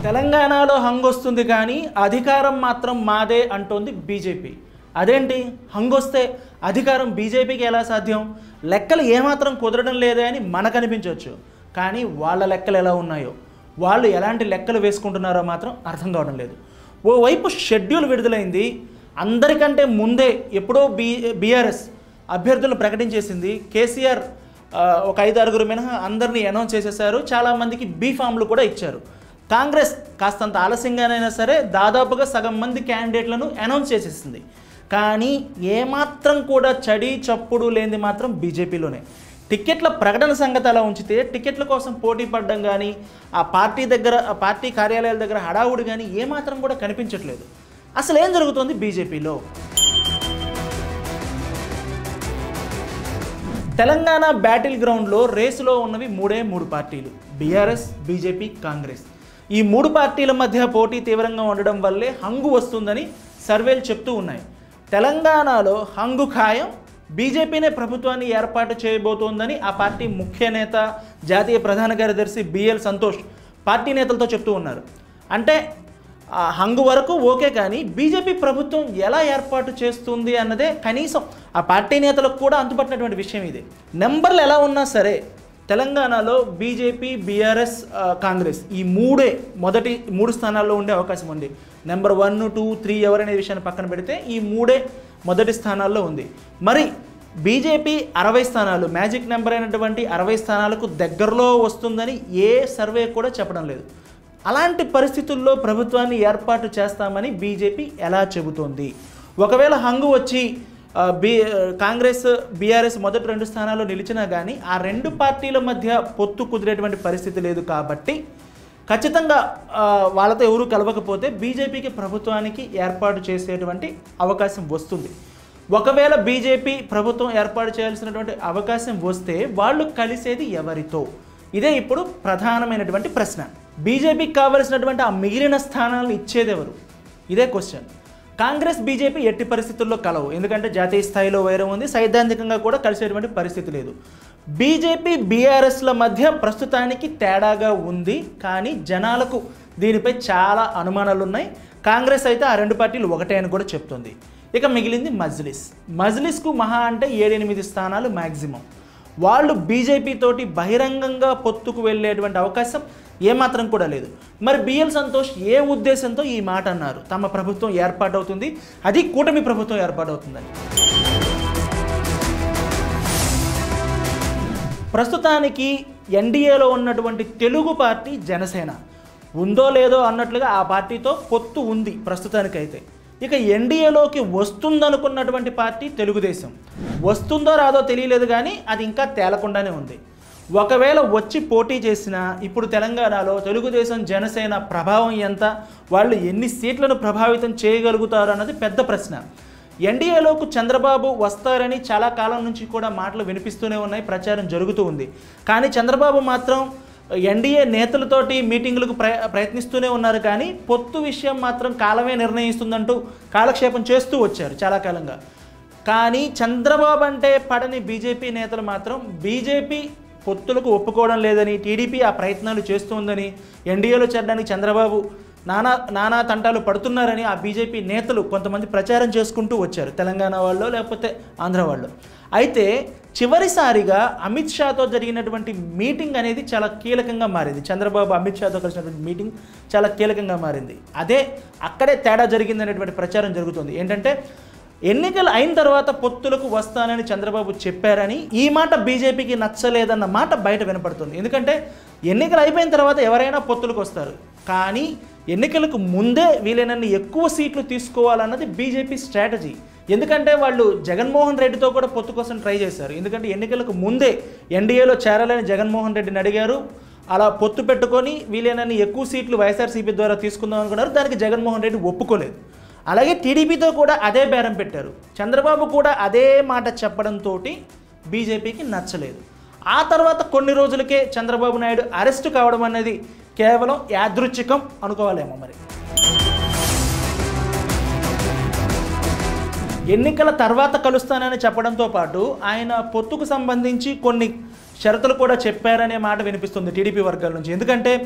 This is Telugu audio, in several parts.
తెలంగాణలో హంగొస్తుంది కానీ అధికారం మాత్రం మాదే అంటోంది బీజేపీ అదేంటి హంగొస్తే అధికారం బీజేపీకి ఎలా సాధ్యం లెక్కలు ఏమాత్రం కుదరడం లేదే అని మనకు అనిపించవచ్చు కానీ వాళ్ళ లెక్కలు ఎలా ఉన్నాయో వాళ్ళు ఎలాంటి లెక్కలు వేసుకుంటున్నారో మాత్రం అర్థం కావడం లేదు ఓవైపు షెడ్యూల్ విడుదలైంది అందరికంటే ముందే ఎప్పుడో బీ బీఆర్ఎస్ అభ్యర్థులను ప్రకటించేసింది కేసీఆర్ ఆ, ఒక ఐదు ఆరుగురు మినహా అందరినీ అనౌన్స్ చేసేసారు చాలామందికి బీ ఫామ్లు కూడా ఇచ్చారు కాంగ్రెస్ కాస్తంత ఆలస్యంగానైనా సరే దాదాపుగా సగం మంది క్యాండిడేట్లను అనౌన్స్ చేసేసింది కానీ ఏమాత్రం కూడా చడి చప్పుడు లేనిది మాత్రం బీజేపీలోనే టికెట్ల ప్రకటన సంగతి అలా ఉంచితే టికెట్ల కోసం పోటీ పడడం కానీ ఆ పార్టీ దగ్గర ఆ పార్టీ కార్యాలయాల దగ్గర హడావుడి కానీ ఏమాత్రం కూడా కనిపించట్లేదు అసలు ఏం జరుగుతుంది బీజేపీలో తెలంగాణ బ్యాటిల్ గ్రౌండ్లో రేసులో ఉన్నవి మూడే మూడు పార్టీలు బీఆర్ఎస్ బీజేపీ కాంగ్రెస్ ఈ మూడు పార్టీల మధ్య పోటీ తీవ్రంగా ఉండడం వల్లే హంగు వస్తుందని సర్వేలు చెప్తూ ఉన్నాయి తెలంగాణలో హంగు ఖాయం బీజేపీనే ప్రభుత్వాన్ని ఏర్పాటు చేయబోతోందని ఆ పార్టీ ముఖ్య నేత జాతీయ ప్రధాన కార్యదర్శి బిఎల్ సంతోష్ పార్టీ నేతలతో చెప్తూ ఉన్నారు అంటే ఆ హంగు వరకు ఓకే కానీ బీజేపీ ప్రభుత్వం ఎలా ఏర్పాటు చేస్తుంది అన్నదే కనీసం ఆ పార్టీ నేతలకు కూడా అంతుపట్టినటువంటి విషయం ఇది నెంబర్లు ఎలా ఉన్నా సరే తెలంగాణలో బీజేపీ బీఆర్ఎస్ ఆ, కాంగ్రెస్ ఈ మూడే మొదటి మూడు స్థానాల్లో ఉండే అవకాశం ఉంది నెంబర్ వన్ టూ త్రీ ఎవరనే విషయాన్ని పక్కన పెడితే ఈ మూడే మొదటి స్థానాల్లో ఉంది మరి బీజేపీ అరవై స్థానాలు మ్యాజిక్ నెంబర్ అయినటువంటి అరవై స్థానాలకు దగ్గరలో వస్తుందని ఏ సర్వే కూడా చెప్పడం లేదు అలాంటి పరిస్థితుల్లో ప్రభుత్వాన్ని ఏర్పాటు చేస్తామని బీజేపీ ఎలా చెబుతోంది ఒకవేళ హంగు వచ్చి ఆ, బీ కాంగ్రెస్ బీఆర్ఎస్ మొదటి రెండు స్థానాల్లో నిలిచినా కానీ ఆ రెండు పార్టీల మధ్య పొత్తు కుదిరేటువంటి పరిస్థితి లేదు కాబట్టి ఖచ్చితంగా ఆ, వాళ్ళతో ఎవరు కలవకపోతే బీజేపీకి ప్రభుత్వానికి ఏర్పాటు చేసేటువంటి అవకాశం వస్తుంది ఒకవేళ బీజేపీ ప్రభుత్వం ఏర్పాటు చేయాల్సినటువంటి అవకాశం వస్తే వాళ్ళు కలిసేది ఎవరితో ఇదే ఇప్పుడు ప్రధానమైనటువంటి ప్రశ్న బీజేపీకి కావలసినటువంటి ఆ మిగిలిన స్థానాలను ఇచ్చేది ఎవరు ఇదే క్వశ్చన్ కాంగ్రెస్ బీజేపీ ఎట్టి పరిస్థితుల్లో కలవు ఎందుకంటే జాతీయ స్థాయిలో వైరం ఉంది సైద్ధాంతికంగా కూడా కలిసేటువంటి పరిస్థితి లేదు బీజేపీ బీఆర్ఎస్ల మధ్య ప్రస్తుతానికి తేడాగా ఉంది కానీ జనాలకు దీనిపై చాలా అనుమానాలు ఉన్నాయి కాంగ్రెస్ అయితే ఆ రెండు పార్టీలు ఒకటే అని కూడా చెప్తుంది ఇక మిగిలింది మజ్లిస్ మజ్లిస్కు మహా అంటే ఏడెనిమిది స్థానాలు మ్యాక్సిమం వాళ్ళు బీజేపీ తోటి బహిరంగంగా పొత్తుకు వెళ్ళేటువంటి అవకాశం ఏమాత్రం కూడా లేదు మరి బిఎల్ సంతోష్ ఏ ఉద్దేశంతో ఈ మాట అన్నారు తమ ప్రభుత్వం ఏర్పాటవుతుంది అది కూటమి ప్రభుత్వం ఏర్పాటవుతుందని ప్రస్తుతానికి ఎన్డీఏలో ఉన్నటువంటి తెలుగు పార్టీ జనసేన ఉందో లేదో అన్నట్లుగా ఆ పార్టీతో పొత్తు ఉంది ప్రస్తుతానికైతే ఇక ఎన్డీఏలోకి వస్తుందనుకున్నటువంటి పార్టీ తెలుగుదేశం వస్తుందో రాదో తెలియలేదు కానీ అది ఇంకా తేలకుండానే ఉంది ఒకవేళ వచ్చి పోటీ చేసినా ఇప్పుడు తెలంగాణలో తెలుగుదేశం జనసేన ప్రభావం ఎంత వాళ్ళు ఎన్ని సీట్లను ప్రభావితం చేయగలుగుతారు అన్నది పెద్ద ప్రశ్న ఎన్డీఏలోకి చంద్రబాబు వస్తారని చాలా కాలం నుంచి కూడా మాటలు వినిపిస్తూనే ఉన్నాయి ప్రచారం జరుగుతూ ఉంది కానీ చంద్రబాబు మాత్రం ఎన్డీఏ నేతలతోటి మీటింగులకు ప్ర ప్రయత్నిస్తూనే ఉన్నారు కానీ పొత్తు విషయం మాత్రం కాలమే నిర్ణయిస్తుందంటూ కాలక్షేపం చేస్తూ వచ్చారు చాలా కాలంగా కానీ చంద్రబాబు అంటే పడని బీజేపీ నేతలు మాత్రం బీజేపీ పొత్తులకు ఒప్పుకోవడం లేదని టీడీపీ ఆ ప్రయత్నాలు చేస్తోందని ఎన్డీఏలో చేరడానికి చంద్రబాబు నానా నానా తంటాలు పడుతున్నారని ఆ బీజేపీ నేతలు కొంతమంది ప్రచారం చేసుకుంటూ వచ్చారు తెలంగాణ వాళ్ళు లేకపోతే ఆంధ్ర వాళ్ళు అయితే చివరిసారిగా అమిత్ షాతో జరిగినటువంటి మీటింగ్ అనేది చాలా కీలకంగా మారింది చంద్రబాబు అమిత్ షాతో కలిసినటువంటి మీటింగ్ చాలా కీలకంగా మారింది అదే అక్కడే తేడా జరిగింది అనేటువంటి ప్రచారం జరుగుతుంది ఏంటంటే ఎన్నికలు అయిన తర్వాత పొత్తులకు వస్తానని చంద్రబాబు చెప్పారని ఈ మాట బీజేపీకి నచ్చలేదన్న మాట బయట వినపడుతుంది ఎందుకంటే ఎన్నికలు అయిపోయిన తర్వాత ఎవరైనా పొత్తులకు వస్తారు కానీ ఎన్నికలకు ముందే వీలైనన్ని ఎక్కువ సీట్లు తీసుకోవాలన్నది బీజేపీ స్ట్రాటజీ ఎందుకంటే వాళ్ళు జగన్మోహన్ రెడ్డితో కూడా పొత్తు కోసం ట్రై చేశారు ఎందుకంటే ఎన్నికలకు ముందే ఎన్డీఏలో చేరాలని జగన్మోహన్ రెడ్డిని అడిగారు అలా పొత్తు పెట్టుకొని వీలైనన్ని ఎక్కువ సీట్లు వైఎస్ఆర్సీపీ ద్వారా తీసుకుందాం అనుకున్నారు దానికి జగన్మోహన్ రెడ్డి ఒప్పుకోలేదు అలాగే టీడీపీతో కూడా అదే బేరం పెట్టారు చంద్రబాబు కూడా అదే మాట చెప్పడంతో బీజేపీకి నచ్చలేదు ఆ తర్వాత కొన్ని రోజులకే చంద్రబాబు నాయుడు అరెస్టు కావడం అనేది కేవలం యాదృచ్ఛికం అనుకోవాలేమో మరి ఎన్నికల తర్వాత కలుస్తానని చెప్పడంతో పాటు ఆయన పొత్తుకు సంబంధించి కొన్ని షరతులు కూడా చెప్పారనే మాట వినిపిస్తుంది టీడీపీ వర్గాల నుంచి ఎందుకంటే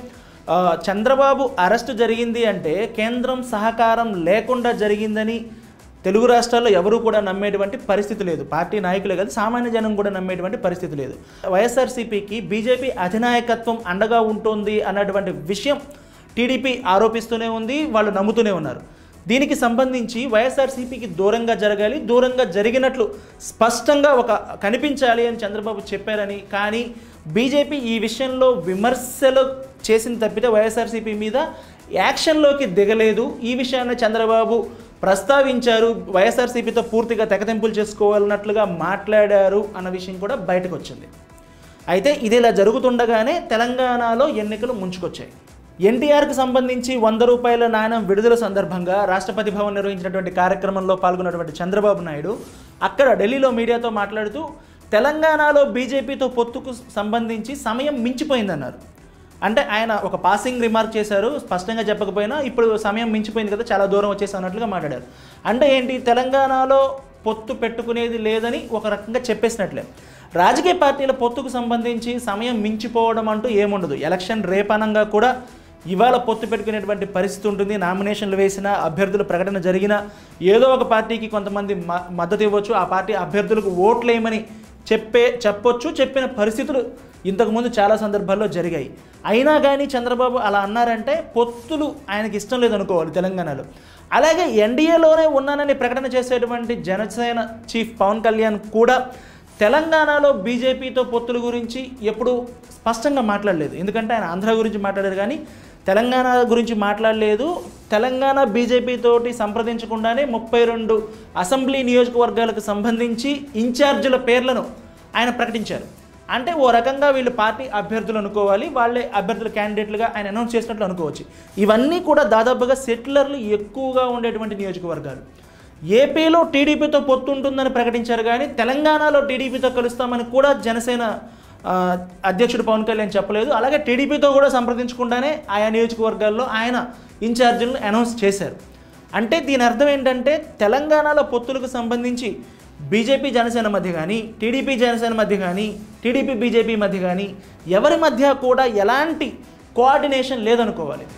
ఆ, చంద్రబాబు అరెస్టు జరిగింది అంటే కేంద్రం సహకారం లేకుండా జరిగిందని తెలుగు రాష్ట్రాల్లో ఎవరు కూడా నమ్మేటువంటి పరిస్థితి లేదు పార్టీ నాయకులే కాదు సామాన్య జనం కూడా నమ్మేటువంటి పరిస్థితి లేదు వైఎస్ఆర్సీపీకి బీజేపీ అధినాయకత్వం అండగా ఉంటుంది అన్నటువంటి విషయం టీడీపీ ఆరోపిస్తూనే ఉంది వాళ్ళు నమ్ముతూనే ఉన్నారు దీనికి సంబంధించి వైఎస్ఆర్సీపీకి దూరంగా జరగాలి దూరంగా జరిగినట్లు స్పష్టంగా ఒక కనిపించాలి అని చంద్రబాబు చెప్పారని కానీ బీజేపీ ఈ విషయంలో విమర్శలు చేసిన తప్పితే వైఎస్ఆర్సీపీ మీద యాక్షన్లోకి దిగలేదు ఈ విషయాన్ని చంద్రబాబు ప్రస్తావించారు వైఎస్ఆర్సీపీతో పూర్తిగా తెగతెంపులు చేసుకోవాలన్నట్లుగా మాట్లాడారు అన్న విషయం కూడా బయటకు వచ్చింది అయితే ఇది ఇలా జరుగుతుండగానే తెలంగాణలో ఎన్నికలు ముంచుకొచ్చాయి ఎన్టీఆర్కి సంబంధించి వంద రూపాయల నాణ్యం విడుదల సందర్భంగా రాష్ట్రపతి భవన్ నిర్వహించినటువంటి కార్యక్రమంలో పాల్గొన్నటువంటి చంద్రబాబు నాయుడు అక్కడ ఢిల్లీలో మీడియాతో మాట్లాడుతూ తెలంగాణలో బీజేపీతో పొత్తుకు సంబంధించి సమయం మించిపోయిందన్నారు అంటే ఆయన ఒక పాసింగ్ రిమార్క్ చేశారు స్పష్టంగా చెప్పకపోయినా ఇప్పుడు సమయం మించిపోయింది కదా చాలా దూరం వచ్చేసి అన్నట్లుగా మాట్లాడారు అంటే ఏంటి తెలంగాణలో పొత్తు పెట్టుకునేది లేదని ఒక రకంగా చెప్పేసినట్లే రాజకీయ పార్టీల పొత్తుకు సంబంధించి సమయం మించిపోవడం అంటూ ఏముండదు ఎలక్షన్ రేపనంగా కూడా ఇవాళ పొత్తు పెట్టుకునేటువంటి పరిస్థితి ఉంటుంది నామినేషన్లు వేసిన అభ్యర్థుల ప్రకటన జరిగినా ఏదో ఒక పార్టీకి కొంతమంది మ- మద్దతు ఇవ్వచ్చు ఆ పార్టీ అభ్యర్థులకు ఓట్లేయమని చెప్పే చెప్పొచ్చు చెప్పిన పరిస్థితులు ఇంతకుముందు చాలా సందర్భాల్లో జరిగాయి అయినా కానీ చంద్రబాబు అలా అన్నారంటే పొత్తులు ఆయనకి ఇష్టం లేదనుకోవాలి తెలంగాణలో అలాగే ఎన్డీఏలోనే ఉన్నానని ప్రకటన చేసేటువంటి జనసేన చీఫ్ పవన్ కళ్యాణ్ కూడా తెలంగాణలో బీజేపీతో పొత్తుల గురించి ఎప్పుడు స్పష్టంగా మాట్లాడలేదు ఎందుకంటే ఆయన ఆంధ్ర గురించి మాట్లాడారు కానీ తెలంగాణ గురించి మాట్లాడలేదు తెలంగాణ బీజేపీ తోటి సంప్రదించకుండానే ముప్పై రెండు అసెంబ్లీ నియోజకవర్గాలకు సంబంధించి ఇన్ఛార్జీల పేర్లను ఆయన ప్రకటించారు అంటే ఓ రకంగా వీళ్ళు పార్టీ అభ్యర్థులు అనుకోవాలి వాళ్ళే అభ్యర్థుల క్యాండిడేట్లుగా ఆయన అనౌన్స్ చేసినట్లు అనుకోవచ్చు ఇవన్నీ కూడా దాదాపుగా సెటిలర్లు ఎక్కువగా ఉండేటువంటి నియోజకవర్గాలు ఏపీలో టీడీపీతో పొత్తు ఉంటుందని ప్రకటించారు కానీ తెలంగాణలో టీడీపీతో కలుస్తామని కూడా జనసేన ఆ, అధ్యక్షుడు పవన్ కళ్యాణ్ చెప్పలేదు అలాగే టీడీపీతో కూడా సంప్రదించకుండానే ఆయా నియోజకవర్గాల్లో ఆయన ఇన్ఛార్జీలను అనౌన్స్ చేశారు అంటే దీని అర్థం ఏంటంటే తెలంగాణలో పొత్తులకు సంబంధించి బీజేపీ జనసేన మధ్య కానీ టీడీపీ జనసేన మధ్య కానీ టీడీపీ బీజేపీ మధ్య కానీ ఎవరి మధ్య కూడా ఎలాంటి కోఆర్డినేషన్ లేదనుకోవాలి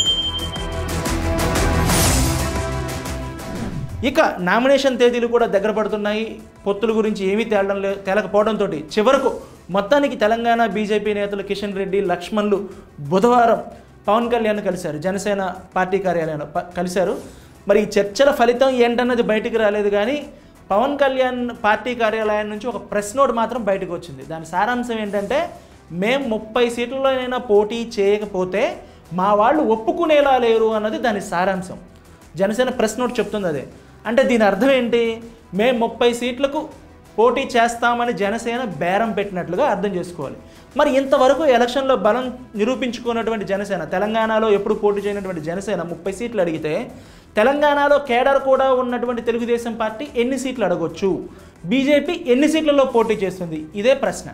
ఇక నామినేషన్ తేదీలు కూడా దగ్గర పడుతున్నాయి పొత్తుల గురించి ఏమీ తేలడం లే తేలకపోవడంతో చివరకు మొత్తానికి తెలంగాణ బీజేపీ నేతలు కిషన్ రెడ్డి లక్ష్మణ్లు బుధవారం పవన్ కళ్యాణ్ కలిశారు జనసేన పార్టీ కార్యాలయంలో ప- కలిశారు మరి ఈ చర్చల ఫలితం ఏంటన్నది బయటికి రాలేదు కానీ పవన్ కళ్యాణ్ పార్టీ కార్యాలయం నుంచి ఒక ప్రెస్ నోట్ మాత్రం బయటకు వచ్చింది దాని సారాంశం ఏంటంటే మేము ముప్పై సీట్లలోనైనా పోటీ చేయకపోతే మా వాళ్ళు ఒప్పుకునేలా లేరు అన్నది దాని సారాంశం జనసేన ప్రెస్ నోట్ చెప్తుంది అదే అంటే దీని అర్థం ఏంటి మేము ముప్పై సీట్లకు పోటీ చేస్తామని జనసేన బేరం పెట్టినట్లుగా అర్థం చేసుకోవాలి మరి ఇంతవరకు ఎలక్షన్లో బలం నిరూపించుకున్నటువంటి జనసేన తెలంగాణలో ఎప్పుడు పోటీ చేయనటువంటి జనసేన ముప్పై సీట్లు అడిగితే తెలంగాణలో కేడర్ కూడా ఉన్నటువంటి తెలుగుదేశం పార్టీ ఎన్ని సీట్లు అడగొచ్చు బీజేపీ ఎన్ని సీట్లలో పోటీ చేస్తుంది ఇదే ప్రశ్న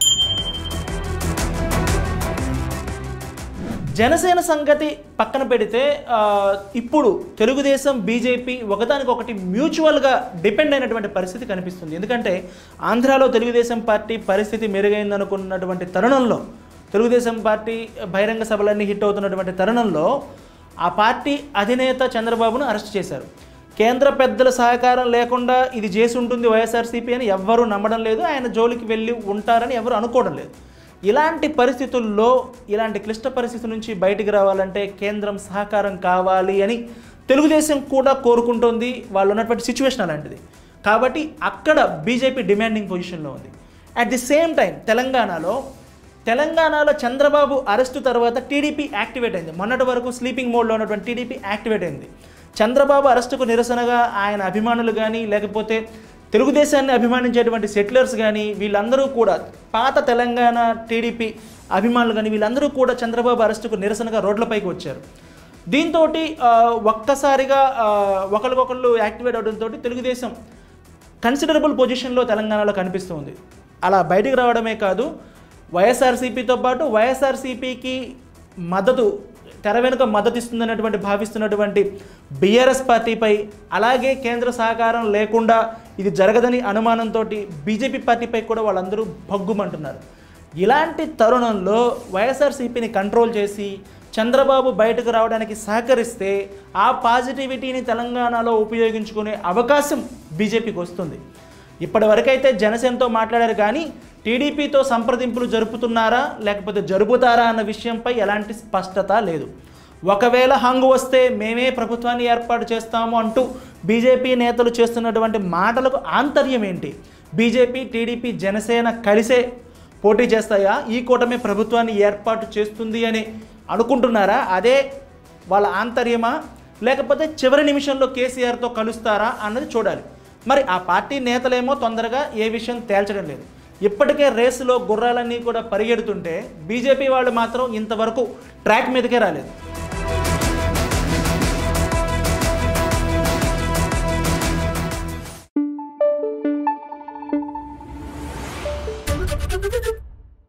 జనసేన సంగతి పక్కన పెడితే ఆ, ఇప్పుడు తెలుగుదేశం బీజేపీ ఒకదానికొకటి మ్యూచువల్గా డిపెండ్ అయినటువంటి పరిస్థితి కనిపిస్తుంది ఎందుకంటే ఆంధ్రాలో తెలుగుదేశం పార్టీ పరిస్థితి మెరుగైందనుకున్నటువంటి తరుణంలో తెలుగుదేశం పార్టీ బహిరంగ సభలన్నీ హిట్ అవుతున్నటువంటి తరుణంలో ఆ పార్టీ అధినేత చంద్రబాబును అరెస్ట్ చేశారు కేంద్ర పెద్దల సహకారం లేకుండా ఇది చేసి ఉంటుంది వైఎస్ఆర్సీపీ అని ఎవ్వరూ నమ్మడం లేదు ఆయన జోలికి వెళ్ళి ఉంటారని ఎవరు అనుకోవడం లేదు ఇలాంటి పరిస్థితుల్లో ఇలాంటి క్లిష్ట పరిస్థితి నుంచి బయటికి రావాలంటే కేంద్రం సహకారం కావాలి అని తెలుగుదేశం కూడా కోరుకుంటోంది వాళ్ళు ఉన్నటువంటి సిచ్యువేషన్ అలాంటిది కాబట్టి అక్కడ బీజేపీ డిమాండింగ్ పొజిషన్లో ఉంది అట్ ది సేమ్ టైం తెలంగాణలో తెలంగాణలో చంద్రబాబు అరెస్టు తర్వాత టీడీపీ యాక్టివేట్ అయింది మొన్నటి వరకు స్లీపింగ్ మోడ్లో ఉన్నటువంటి టీడీపీ యాక్టివేట్ అయింది చంద్రబాబు అరెస్టుకు నిరసనగా ఆయన అభిమానులు కానీ లేకపోతే తెలుగుదేశాన్ని అభిమానించేటువంటి సెటిలర్స్ కానీ వీళ్ళందరూ కూడా పాత తెలంగాణ టీడీపీ అభిమానులు కానీ వీళ్ళందరూ కూడా చంద్రబాబు అరెస్టుకు నిరసనగా రోడ్లపైకి వచ్చారు దీంతో ఒక్కసారిగా ఆ, ఒకరికొకళ్ళు యాక్టివేట్ అవడంతో తెలుగుదేశం కన్సిడరబుల్ పొజిషన్లో తెలంగాణలో కనిపిస్తుంది అలా బయటికి రావడమే కాదు వైఎస్ఆర్సీపీతో పాటు వైఎస్ఆర్సీపీకి మద్దతు తెర వెనుక మద్దతు ఇస్తుందన్నటువంటి భావిస్తున్నటువంటి బీఆర్ఎస్ పార్టీపై అలాగే కేంద్ర సహకారం లేకుండా ఇది జరగదని అనుమానంతో బీజేపీ పార్టీపై కూడా వాళ్ళందరూ భగ్గుమంటున్నారు ఇలాంటి తరుణంలో వైఎస్ఆర్సీపీని కంట్రోల్ చేసి చంద్రబాబు బయటకు రావడానికి సహకరిస్తే ఆ పాజిటివిటీని తెలంగాణలో ఉపయోగించుకునే అవకాశం బీజేపీకి వస్తుంది ఇప్పటివరకైతే జనసేనతో మాట్లాడారు కానీ టీడీపీతో సంప్రదింపులు జరుపుతున్నారా లేకపోతే జరుపుతారా అన్న విషయంపై ఎలాంటి స్పష్టత లేదు ఒకవేళ హంగు వస్తే మేమే ప్రభుత్వాన్ని ఏర్పాటు చేస్తాము అంటూ బీజేపీ నేతలు చేస్తున్నటువంటి మాటలకు ఆంతర్యం ఏంటి బీజేపీ టీడీపీ జనసేన కలిసే పోటీ చేస్తాయా ఈ కూటమి ప్రభుత్వాన్ని ఏర్పాటు చేస్తుంది అని అనుకుంటున్నారా అదే వాళ్ళ ఆంతర్యమా లేకపోతే చివరి నిమిషంలో కేసీఆర్తో కలుస్తారా అన్నది చూడాలి మరి ఆ పార్టీ నేతలేమో తొందరగా ఏ విషయం తేల్చడం లేదు ఇప్పటికే రేసులో గుర్రాలన్నీ కూడా పరిగెడుతుంటే బీజేపీ వాళ్ళు మాత్రం ఇంతవరకు ట్రాక్ మీదకే రాలేదు